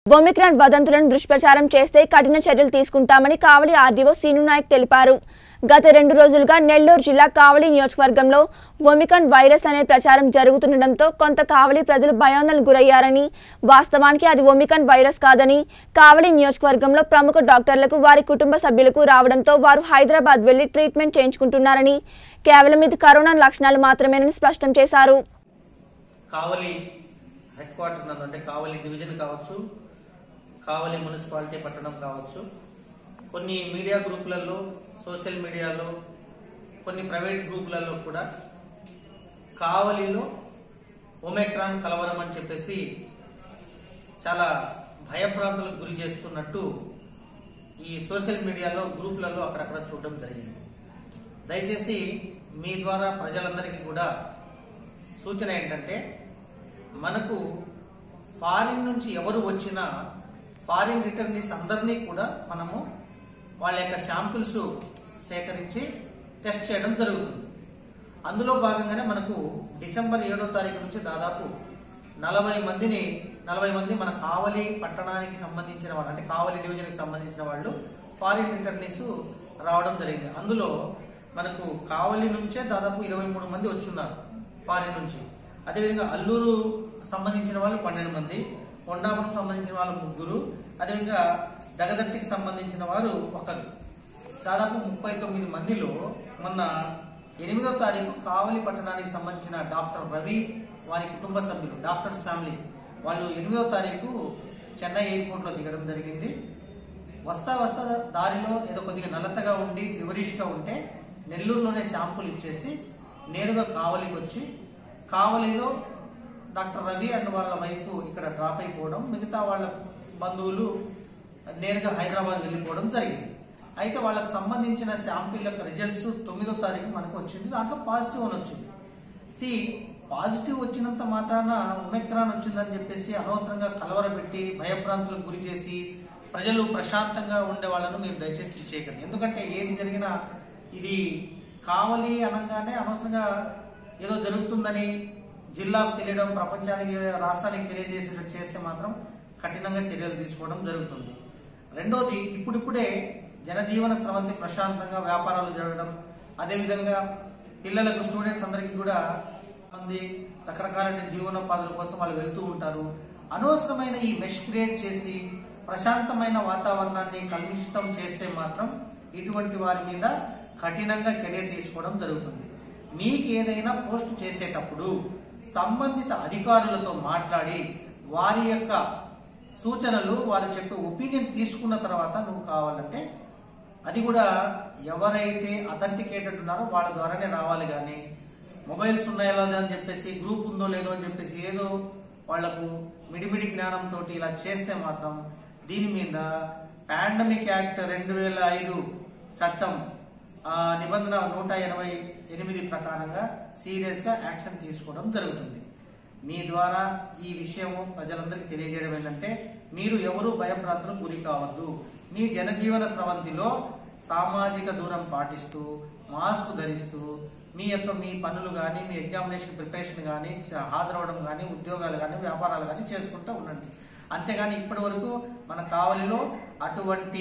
Omicron వదంతులను దుష్ప్రచారం చేస్తే కఠిన చర్యలు తీసుకుంటామని కావలి ఆర్డీఓ సీను నాయక్ తెలిపారు గత రెండు రోజులుగా నెల్లూరు జిల్లా కావలి నియోజకవర్గంలో ఒమికాన్ వైరస్ అనే ప్రచారం జరుగుతుండటంతో కొంత కావలి ప్రజలు భయాందోళనకు గురయ్యారని వాస్తవానికి అది ఒమికాన్ వైరస్ కాదని కావలి నియోజకవర్గంలో ప్రముఖ డాక్టర్లకు వారి కుటుంబ సభ్యులకు రావడంతో వారు హైదరాబాద్ వెళ్లి ట్రీట్మెంట్ చేయించుకుంటున్నారని కేవలం ఇది కరోనా లక్షణాలు మాత్రమేనని స్పష్టం చేశారు కావలి హెడ్ క్వార్టర్ నందు అంటే కావలి డివిజన్ కావచ్చు కావలి మున్సిపాలిటీ పట్టణం కావచ్చు కొన్ని మీడియా గ్రూపులలో సోషల్ మీడియాలో కొన్ని ప్రైవేట్ గ్రూపులలో కూడా కావలిలో ఒమెక్రాన్ కలవరం అని చెప్పేసి చాలా భయభ్రాంతులకు గురి చేస్తున్నట్టు ఈ సోషల్ మీడియాలో గ్రూపులలో అక్కడక్కడ చూడడం జరిగింది దయచేసి మీ ద్వారా ప్రజలందరికీ కూడా సూచన ఏంటంటే మనకు ఫారిన్ నుంచి ఎవరు వచ్చినా ఫారిన్ రిటర్నీస్ అందరినీ కూడా మనము వాళ్ళ యొక్క శాంపిల్స్ సేకరించి టెస్ట్ చేయడం జరుగుతుంది అందులో భాగంగానే మనకు డిసెంబర్ ఏడో తారీఖు నుంచి దాదాపు నలభై మందిని నలభై మంది మన కావలి పట్టణానికి సంబంధించిన వాళ్ళు అంటే కావలి డివిజన్కి సంబంధించిన వాళ్ళు ఫారిన్ రిటర్నీస్ రావడం జరిగింది అందులో మనకు కావలి నుంచే దాదాపు ఇరవై మూడు మంది వచ్చున్నారు ఫారిన్ నుంచి అదేవిధంగా అల్లూరు సంబంధించిన వాళ్ళు పన్నెండు మంది కొండాపురం సంబంధించిన వాళ్ళు ముగ్గురు అదేవిధంగా దగదత్తికి సంబంధించిన వారు ఒకరు దాదాపు ముప్పై తొమ్మిది మందిలో మొన్న ఎనిమిదో తారీఖు కావలి పట్టణానికి సంబంధించిన డాక్టర్ రవి వారి కుటుంబ సభ్యులు డాక్టర్స్ ఫ్యామిలీ వాళ్ళు ఎనిమిదో తారీఖు చెన్నై ఎయిర్పోర్ట్ లో దిగడం జరిగింది వస్తా వస్తా దారిలో ఏదో కొద్దిగా నల్లతగా ఉండి ఫివరిష్ గా ఉంటే నెల్లూరులోనే షాంపుల్ ఇచ్చేసి నేరుగా కావలికి వచ్చి కావలిలో డాక్టర్ రవి అండ్ వాళ్ళ వైఫ్ ఇక్కడ డ్రాప్ అయిపోవడం మిగతా వాళ్ళ బంధువులు నేరుగా హైదరాబాద్ వెళ్ళిపోవడం జరిగింది అయితే వాళ్ళకి సంబంధించిన శాంపిల్ యొక్క రిజల్ట్స్ తొమ్మిదో తారీఖు మనకు వచ్చింది దాంట్లో పాజిటివ్ అని వచ్చింది సి పాజిటివ్ వచ్చినంత మాత్రాన ఒమెక్రాన్ వచ్చిందని చెప్పేసి అనవసరంగా కలవరపెట్టి భయభ్రాంతులకు గురి చేసి ప్రజలు ప్రశాంతంగా ఉండే వాళ్ళను మీరు దయచేసి చేయకండి ఎందుకంటే ఏది జరిగినా ఇది కావలి అనగానే అనవసరంగా ఏదో జరుగుతుందని జిల్లాకు తెలియడం ప్రపంచానికి రాష్ట్రానికి తెలియజేసేటట్టు చేస్తే మాత్రం కఠినంగా చర్యలు తీసుకోవడం జరుగుతుంది రెండోది ఇప్పుడిప్పుడే జనజీవన స్రవంతి ప్రశాంతంగా వ్యాపారాలు జరగడం అదేవిధంగా పిల్లలకు స్టూడెంట్స్ అందరికీ కూడా మంది రకరకాల జీవనోపాధుల కోసం వాళ్ళు వెళ్తూ ఉంటారు అనవసరమైన ఈ మెష్ క్రియేట్ చేసి ప్రశాంతమైన వాతావరణాన్ని కలుషితం చేస్తే మాత్రం ఇటువంటి వారి మీద కఠినంగా చర్య తీసుకోవడం జరుగుతుంది మీకు ఏదైనా పోస్ట్ చేసేటప్పుడు సంబంధిత అధికారులతో మాట్లాడి వారి యొక్క సూచనలు వారు చెప్పే ఒపీనియన్ తీసుకున్న తర్వాత నువ్వు కావాలంటే అది కూడా ఎవరైతే అథెంటికేటెడ్ ఉన్నారో వాళ్ళ ద్వారానే రావాలి కానీ మొబైల్స్ ఉన్నాయో లేదో అని చెప్పేసి గ్రూప్ ఉందో లేదో అని చెప్పేసి ఏదో వాళ్లకు మిడిమిడి జ్ఞానంతో ఇలా చేస్తే మాత్రం దీని మీద పాండమిక్ యాక్ట్ రెండు వేల ఐదు చట్టం ఆ, నిబంధన నూట ఎనభై ఎనిమిది ప్రకారంగా సీరియస్ గా యాక్షన్ తీసుకోవడం జరుగుతుంది మీ ద్వారా ఈ విషయం ప్రజలందరికీ తెలియజేయడం ఏంటంటే మీరు ఎవరు భయభ్రాంతులకు గురి కావద్దు మీ జనజీవన స్రవంతిలో సామాజిక దూరం పాటిస్తూ మాస్క్ ధరిస్తూ మీ యొక్క మీ పనులు కానీ మీ ఎగ్జామినేషన్ ప్రిపరేషన్ కానీ హాజరవడం కానీ ఉద్యోగాలు కానీ వ్యాపారాలు కానీ చేసుకుంటూ ఉండండి అంతేగాని ఇప్పటి వరకు మన కావలిలో అటువంటి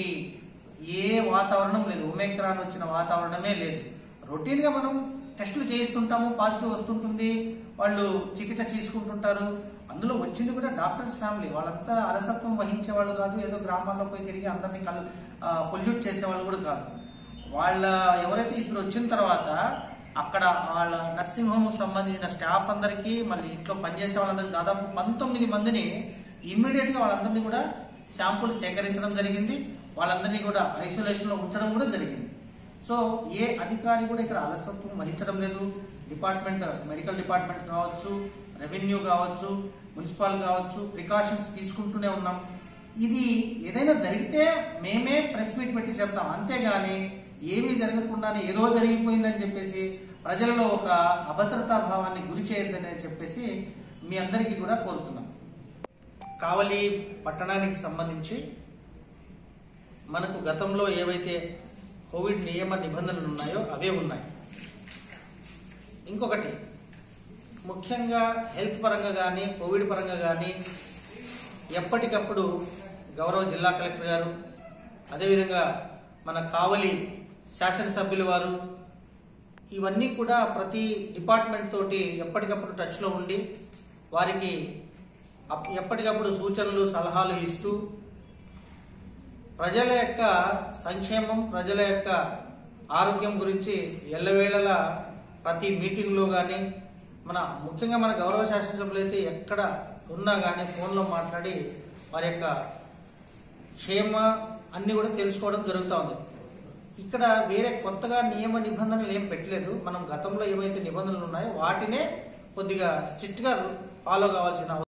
ఏ వాతావరణం లేదు ఒమేక్రాన్ వచ్చిన వాతావరణమే లేదు రొటీన్ గా మనం టెస్టులు చేయిస్తుంటాము పాజిటివ్ వస్తుంటుంది వాళ్ళు చికిత్స తీసుకుంటుంటారు అందులో వచ్చింది కూడా డాక్టర్స్ ఫ్యామిలీ వాళ్ళంతా అలసత్వం వహించే వాళ్ళు కాదు ఏదో గ్రామాల్లో పోయి తిరిగి అందరినీ కల్ పొల్యూట్ చేసే వాళ్ళు కూడా కాదు వాళ్ళ ఎవరైతే ఇద్దరు వచ్చిన తర్వాత అక్కడ వాళ్ళ నర్సింగ్ హోమ్ కు సంబంధించిన స్టాఫ్ అందరికీ మళ్ళీ ఇంట్లో పనిచేసే వాళ్ళందరికీ దాదాపు పంతొమ్మిది మందిని ఇమ్మీడియట్ గా వాళ్ళందరినీ కూడా శాంపుల్ సేకరించడం జరిగింది వాళ్ళందరినీ కూడా ఐసోలేషన్ లో ఉంచడం కూడా జరిగింది సో ఏ అధికారి కూడా ఇక్కడ అలసత్వం వహించడం లేదు డిపార్ట్మెంట్ మెడికల్ డిపార్ట్మెంట్ కావచ్చు రెవెన్యూ కావచ్చు మున్సిపల్ కావచ్చు ప్రికాషన్స్ తీసుకుంటూనే ఉన్నాం ఇది ఏదైనా జరిగితే మేమే ప్రెస్ మీట్ పెట్టి చెప్తాం అంతేగాని ఏమీ జరగకుండానే ఏదో జరిగిపోయిందని చెప్పేసి ప్రజలలో ఒక అభద్రతా భావాన్ని గురి చేయొద్దని చెప్పేసి మీ అందరికీ కూడా కోరుతున్నాం కావలి పట్టణానికి సంబంధించి మనకు గతంలో ఏవైతే కోవిడ్ నియమ నిబంధనలు ఉన్నాయో అవే ఉన్నాయి ఇంకొకటి ముఖ్యంగా హెల్త్ పరంగా కానీ కోవిడ్ పరంగా కానీ ఎప్పటికప్పుడు గౌరవ జిల్లా కలెక్టర్ గారు అదేవిధంగా మన కావలి శాసనసభ్యుల వారు ఇవన్నీ కూడా ప్రతి డిపార్ట్మెంట్ తోటి ఎప్పటికప్పుడు టచ్లో ఉండి వారికి అప్- ఎప్పటికప్పుడు సూచనలు సలహాలు ఇస్తూ ప్రజల యొక్క సంక్షేమం ప్రజల యొక్క ఆరోగ్యం గురించి ఎల్లవేళలా ప్రతి మీటింగ్లో కానీ మన ముఖ్యంగా మన గౌరవ శాసనసభ్యులు అయితే ఎక్కడ ఉన్నా కానీ ఫోన్లో మాట్లాడి వారి యొక్క క్షేమ అన్ని కూడా తెలుసుకోవడం జరుగుతూ ఉంది ఇక్కడ వేరే కొత్తగా నియమ నిబంధనలు ఏం పెట్టలేదు మనం గతంలో ఏవైతే నిబంధనలు ఉన్నాయో వాటినే కొద్దిగా స్ట్రిక్ట్ గా ఫాలో కావాల్సిన